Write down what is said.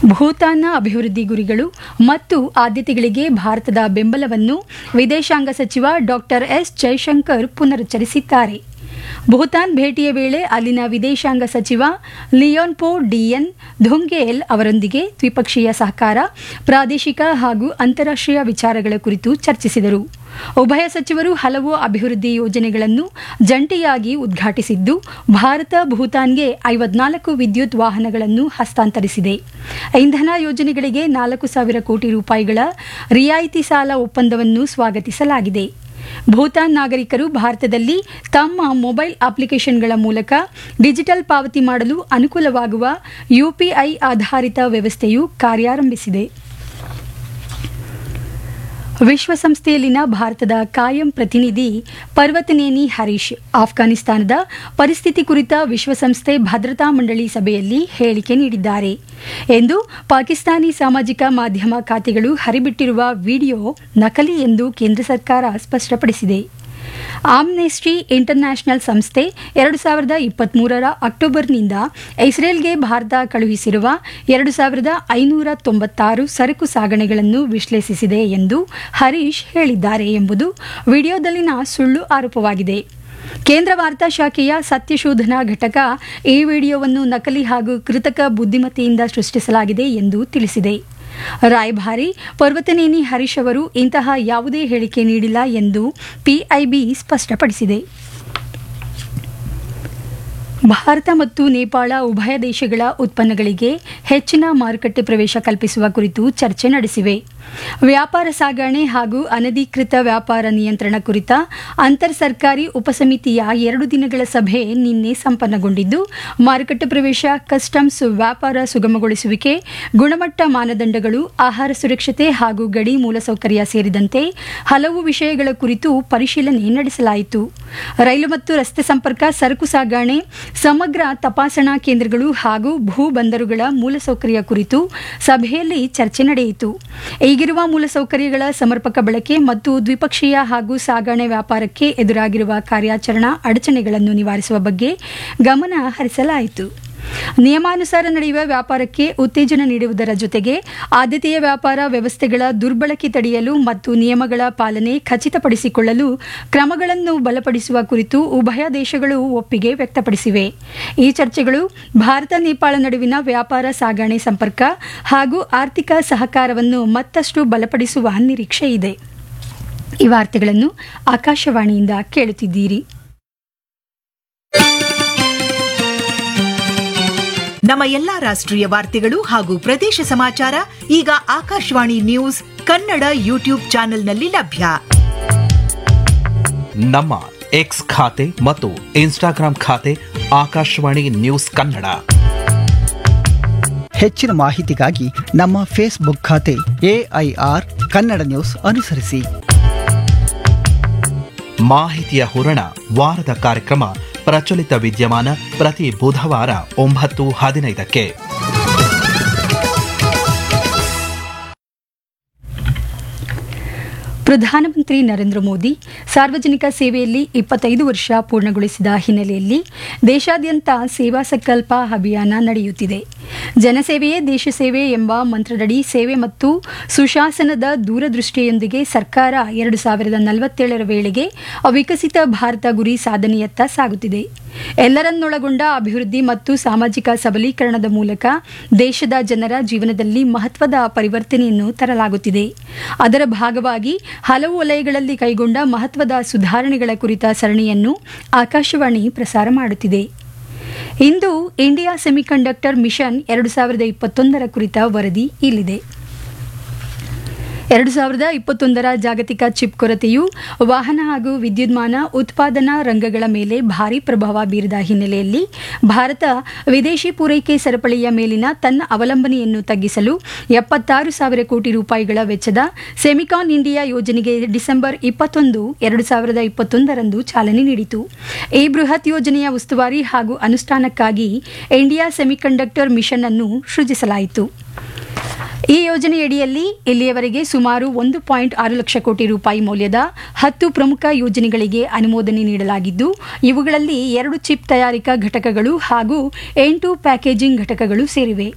ಭೂತಾನ್ನ ಅಭಿವೃದ್ಧಿ ಗುರಿಗಳು ಮತ್ತು ಆದ್ಯತೆಗಳಿಗೆ ಭಾರತದ ಬೆಂಬಲವನ್ನು ವಿದೇಶಾಂಗ ಸಚಿವ ಡಾಕ್ಟರ್ ಎಸ್ ಜೈಶಂಕರ್ ಪುನರುಚ್ಚರಿಸಿದ್ದಾರೆ ಭೂತಾನ್ ಭೇಟಿಯ ವೇಳೆ ಅಲ್ಲಿನ ವಿದೇಶಾಂಗ ಸಚಿವ ಲಿಯೋನ್ಪೋ ಡಿಎನ್ ಧುಂಗೇಲ್ ಅವರೊಂದಿಗೆ ದ್ವಿಪಕ್ಷೀಯ ಸಹಕಾರ ಪ್ರಾದೇಶಿಕ ಹಾಗೂ ಅಂತಾರಾಷ್ಟ್ರೀಯ ವಿಚಾರಗಳ ಕುರಿತು ಚರ್ಚಿಸಿದರು ಉಭಯ ಸಚಿವರು ಹಲವು ಅಭಿವೃದ್ಧಿ ಯೋಜನೆಗಳನ್ನು ಜಂಟಿಯಾಗಿ ಉದ್ಘಾಟಿಸಿದ್ದು ಭಾರತ ಭೂತಾನ್ಗೆ ಐವತ್ನಾಲ್ಕು ವಿದ್ಯುತ್ ವಾಹನಗಳನ್ನು ಹಸ್ತಾಂತರಿಸಿದೆ ಇಂಧನ ಯೋಜನೆಗಳಿಗೆ ನಾಲ್ಕು ಸಾವಿರ ಕೋಟಿ ರೂಪಾಯಿಗಳ ರಿಯಾಯಿತಿ ಸಾಲ ಒಪ್ಪಂದವನ್ನು ಸ್ವಾಗತಿಸಲಾಗಿದೆ ಭೂತಾನ್ ನಾಗರಿಕರು ಭಾರತದಲ್ಲಿ ತಮ್ಮ ಮೊಬೈಲ್ ಅಪ್ಲಿಕೇಶನ್ಗಳ ಮೂಲಕ ಡಿಜಿಟಲ್ ಪಾವತಿ ಮಾಡಲು ಅನುಕೂಲವಾಗುವ ಯುಪಿಐ ಆಧಾರಿತ ವ್ಯವಸ್ಥೆಯು ಕಾರ್ಯಾರಂಭಿಸಿದೆ ವಿಶ್ವಸಂಸ್ಥೆಯಲ್ಲಿನ ಭಾರತದ ಕಾಯಂ ಪ್ರತಿನಿಧಿ ಪರ್ವತನೇನಿ ಹರೀಶ್ ಆಫ್ಘಾನಿಸ್ತಾನದ ಪರಿಸ್ಥಿತಿ ಕುರಿತ ವಿಶ್ವಸಂಸ್ಥೆ ಭದ್ರತಾ ಮಂಡಳಿ ಸಭೆಯಲ್ಲಿ ಹೇಳಿಕೆ ನೀಡಿದ್ದಾರೆ ಎಂದು ಪಾಕಿಸ್ತಾನಿ ಸಾಮಾಜಿಕ ಮಾಧ್ಯಮ ಖಾತೆಗಳು ಹರಿಬಿಟ್ಟಿರುವ ವಿಡಿಯೋ ನಕಲಿ ಎಂದು ಕೇಂದ್ರ ಸರ್ಕಾರ ಸ್ಪಷ್ಟಪಡಿಸಿದೆ ಆಮ್ನೆಸ್ಟಿ ಇಂಟರ್ನ್ಯಾಷನಲ್ ಸಂಸ್ಥೆ ಎರಡು ಸಾವಿರದ ಇಪ್ಪತ್ಮೂರರ ಅಕ್ಟೋಬರ್ನಿಂದ ಇಸ್ರೇಲ್ಗೆ ಭಾರತ ಕಳುಹಿಸಿರುವ ಎರಡು ಸಾವಿರದ ಐನೂರ ತೊಂಬತ್ತಾರು ಸರಕು ಸಾಗಣೆಗಳನ್ನು ವಿಶ್ಲೇಷಿಸಿದೆ ಎಂದು ಹರೀಶ್ ಹೇಳಿದ್ದಾರೆ ಎಂಬುದು ವಿಡಿಯೋದಲ್ಲಿನ ಸುಳ್ಳು ಆರೋಪವಾಗಿದೆ ಕೇಂದ್ರ ವಾರ್ತಾ ಶಾಖೆಯ ಸತ್ಯಶೋಧನಾ ಘಟಕ ಈ ವಿಡಿಯೋವನ್ನು ನಕಲಿ ಹಾಗೂ ಕೃತಕ ಬುದ್ಧಿಮತ್ತೆಯಿಂದ ಸೃಷ್ಟಿಸಲಾಗಿದೆ ಎಂದು ತಿಳಿಸಿದೆ ರಾಯಭಾರಿ ಪರ್ವತನೇನಿ ಹರೀಶ್ ಅವರು ಇಂತಹ ಯಾವುದೇ ಹೇಳಿಕೆ ನೀಡಿಲ್ಲ ಎಂದು ಪಿಐಬಿ ಸ್ಪಷ್ಟಪಡಿಸಿದೆ ಭಾರತ ಮತ್ತು ನೇಪಾಳ ಉಭಯ ದೇಶಗಳ ಉತ್ಪನ್ನಗಳಿಗೆ ಹೆಚ್ಚಿನ ಮಾರುಕಟ್ಟೆ ಪ್ರವೇಶ ಕಲ್ಪಿಸುವ ಕುರಿತು ಚರ್ಚೆ ನಡೆಸಿವೆ ವ್ಯಾಪಾರ ಸಾಗಣೆ ಹಾಗೂ ಅನಧಿಕೃತ ವ್ಯಾಪಾರ ನಿಯಂತ್ರಣ ಕುರಿತ ಅಂತರ್ ಸರ್ಕಾರಿ ಉಪಸಮಿತಿಯ ಎರಡು ದಿನಗಳ ಸಭೆ ನಿನ್ನೆ ಸಂಪನ್ನಗೊಂಡಿದ್ದು ಮಾರುಕಟ್ಟೆ ಪ್ರವೇಶ ಕಸ್ಟಮ್ಸ್ ವ್ಯಾಪಾರ ಸುಗಮಗೊಳಿಸುವಿಕೆ ಗುಣಮಟ್ಟ ಮಾನದಂಡಗಳು ಆಹಾರ ಸುರಕ್ಷತೆ ಹಾಗೂ ಗಡಿ ಮೂಲಸೌಕರ್ಯ ಸೇರಿದಂತೆ ಹಲವು ವಿಷಯಗಳ ಕುರಿತು ಪರಿಶೀಲನೆ ನಡೆಸಲಾಯಿತು ರೈಲು ಮತ್ತು ರಸ್ತೆ ಸಂಪರ್ಕ ಸರಕು ಸಾಗಣೆ ಸಮಗ್ರ ತಪಾಸಣಾ ಕೇಂದ್ರಗಳು ಹಾಗೂ ಭೂ ಬಂದರುಗಳ ಮೂಲಸೌಕರ್ಯ ಕುರಿತು ಸಭೆಯಲ್ಲಿ ಚರ್ಚೆ ನಡೆಯಿತು ಈಗಿರುವ ಮೂಲಸೌಕರ್ಯಗಳ ಸಮರ್ಪಕ ಬಳಕೆ ಮತ್ತು ದ್ವಿಪಕ್ಷೀಯ ಹಾಗೂ ಸಾಗಣೆ ವ್ಯಾಪಾರಕ್ಕೆ ಎದುರಾಗಿರುವ ಕಾರ್ಯಾಚರಣಾ ಅಡಚಣೆಗಳನ್ನು ನಿವಾರಿಸುವ ಬಗ್ಗೆ ಗಮನ ಹರಿಸಲಾಯಿತು ನಿಯಮಾನುಸಾರ ನಡೆಯುವ ವ್ಯಾಪಾರಕ್ಕೆ ಉತ್ತೇಜನ ನೀಡುವುದರ ಜೊತೆಗೆ ಆದ್ಯತೆಯ ವ್ಯಾಪಾರ ವ್ಯವಸ್ಥೆಗಳ ದುರ್ಬಳಕೆ ತಡೆಯಲು ಮತ್ತು ನಿಯಮಗಳ ಪಾಲನೆ ಖಚಿತಪಡಿಸಿಕೊಳ್ಳಲು ಕ್ರಮಗಳನ್ನು ಬಲಪಡಿಸುವ ಕುರಿತು ಉಭಯ ದೇಶಗಳು ಒಪ್ಪಿಗೆ ವ್ಯಕ್ತಪಡಿಸಿವೆ ಈ ಚರ್ಚೆಗಳು ಭಾರತ ನೇಪಾಳ ನಡುವಿನ ವ್ಯಾಪಾರ ಸಾಗಣೆ ಸಂಪರ್ಕ ಹಾಗೂ ಆರ್ಥಿಕ ಸಹಕಾರವನ್ನು ಮತ್ತಷ್ಟು ಬಲಪಡಿಸುವ ನಿರೀಕ್ಷೆ ಇದೆ ಈ ವಾರ್ತೆಗಳನ್ನು ಆಕಾಶವಾಣಿಯಿಂದ ಕೇಳುತ್ತಿದ್ದೀರಿ ನಮ್ಮ ಎಲ್ಲಾ ರಾಷ್ಟ್ರೀಯ ವಾರ್ತೆಗಳು ಹಾಗೂ ಪ್ರದೇಶ ಸಮಾಚಾರ ಈಗ ಆಕಾಶವಾಣಿ ನ್ಯೂಸ್ ಕನ್ನಡ ಯೂಟ್ಯೂಬ್ ಚಾನೆಲ್ನಲ್ಲಿ ಲಭ್ಯ ನಮ್ಮ ಎಕ್ಸ್ ಖಾತೆ ಮತ್ತು ಇನ್ಸ್ಟಾಗ್ರಾಂ ಖಾತೆ ಆಕಾಶವಾಣಿ ನ್ಯೂಸ್ ಕನ್ನಡ ಹೆಚ್ಚಿನ ಮಾಹಿತಿಗಾಗಿ ನಮ್ಮ ಫೇಸ್ಬುಕ್ ಖಾತೆ ಎಐಆರ್ ಕನ್ನಡ ನ್ಯೂಸ್ ಅನುಸರಿಸಿ ಮಾಹಿತಿಯ ಹೂರಣ ವಾರದ ಕಾರ್ಯಕ್ರಮ ಪ್ರಚಲಿತ ವಿದ್ಯಮಾನ ಪ್ರತಿ ಬುಧವಾರ ಒಂಬತ್ತು ಹದಿನೈದಕ್ಕೆ ಪ್ರಧಾನಮಂತ್ರಿ ನರೇಂದ್ರ ಮೋದಿ ಸಾರ್ವಜನಿಕ ಸೇವೆಯಲ್ಲಿ ಇಪ್ಪತ್ತೈದು ವರ್ಷ ಪೂರ್ಣಗೊಳಿಸಿದ ಹಿನ್ನೆಲೆಯಲ್ಲಿ ದೇಶಾದ್ಯಂತ ಸೇವಾ ಸಂಕಲ್ಪ ಅಭಿಯಾನ ನಡೆಯುತ್ತಿದೆ ಜನಸೇವೆಯೇ ದೇಶ ಸೇವೆ ಎಂಬ ಮಂತ್ರದಡಿ ಸೇವೆ ಮತ್ತು ಸುಶಾಸನದ ದೂರದೃಷ್ಟಿಯೊಂದಿಗೆ ಸರ್ಕಾರ ಎರಡು ಸಾವಿರದ ನಲವತ್ತೇಳರ ವೇಳೆಗೆ ವಿಕಸಿತ ಭಾರತ ಗುರಿ ಸಾಧನೆಯತ್ತ ಸಾಗುತ್ತಿದೆ ಎಲ್ಲರನ್ನೊಳಗೊಂಡ ಅಭಿವೃದ್ಧಿ ಮತ್ತು ಸಾಮಾಜಿಕ ಸಬಲೀಕರಣದ ಮೂಲಕ ದೇಶದ ಜನರ ಜೀವನದಲ್ಲಿ ಮಹತ್ವದ ಪರಿವರ್ತನೆಯನ್ನು ತರಲಾಗುತ್ತಿದೆ ಅದರ ಭಾಗವಾಗಿ ಹಲವು ವಲಯಗಳಲ್ಲಿ ಕೈಗೊಂಡ ಮಹತ್ವದ ಸುಧಾರಣೆಗಳ ಕುರಿತ ಸರಣಿಯನ್ನು ಆಕಾಶವಾಣಿ ಪ್ರಸಾರ ಮಾಡುತ್ತಿದೆ ಇಂದು ಇಂಡಿಯಾ ಸೆಮಿಕಂಡಕ್ಟರ್ ಮಿಷನ್ ಎರಡು ಸಾವಿರದ ಇಪ್ಪತ್ತೊಂದರ ಕುರಿತ ವರದಿ ಇಲ್ಲಿದೆ ಎರಡು ಸಾವಿರದ ಇಪ್ಪತ್ತೊಂದರ ಜಾಗತಿಕ ಚಿಪ್ ಕೊರತೆಯು ವಾಹನ ಹಾಗೂ ವಿದ್ಯುನ್ಮಾನ ಉತ್ಪಾದನಾ ರಂಗಗಳ ಮೇಲೆ ಭಾರೀ ಪ್ರಭಾವ ಬೀರಿದ ಹಿನ್ನೆಲೆಯಲ್ಲಿ ಭಾರತ ವಿದೇಶಿ ಪೂರೈಕೆ ಸರಪಳಿಯ ಮೇಲಿನ ತನ್ನ ಅವಲಂಬನೆಯನ್ನು ತಗ್ಗಿಸಲು ಎಪ್ಪತ್ತಾರು ಸಾವಿರ ಕೋಟಿ ರೂಪಾಯಿಗಳ ವೆಚ್ಚದ ಸೆಮಿಕಾನ್ ಇಂಡಿಯಾ ಯೋಜನೆಗೆ ಡಿಸೆಂಬರ್ ಇಪ್ಪತ್ತೊಂದು ಎರಡು ಸಾವಿರದ ಇಪ್ಪತ್ತೊಂದರಂದು ಚಾಲನೆ ನೀಡಿತು ಈ ಬೃಹತ್ ಯೋಜನೆಯ ಉಸ್ತುವಾರಿ ಹಾಗೂ ಅನುಷ್ಠಾನಕ್ಕಾಗಿ ಇಂಡಿಯಾ ಸೆಮಿಕಂಡಕ್ಟರ್ ಮಿಷನ್ ಅನ್ನು ಸೃಜಿಸಲಾಯಿತು ಈ ಯೋಜನೆಯಡಿಯಲ್ಲಿ ಇಲ್ಲಿಯವರೆಗೆ ಸುಮಾರು ಒಂದು ಪಾಯಿಂಟ್ ಆರು ಲಕ್ಷ ಕೋಟಿ ರೂಪಾಯಿ ಮೌಲ್ಯದ ಹತ್ತು ಪ್ರಮುಖ ಯೋಜನೆಗಳಿಗೆ ಅನುಮೋದನೆ ನೀಡಲಾಗಿದ್ದು ಇವುಗಳಲ್ಲಿ ಎರಡು ಚಿಪ್ ತಯಾರಿಕಾ ಘಟಕಗಳು ಹಾಗೂ ಎಂಟು ಪ್ಯಾಕೇಜಿಂಗ್ ಘಟಕಗಳು ಸೇರಿವೆ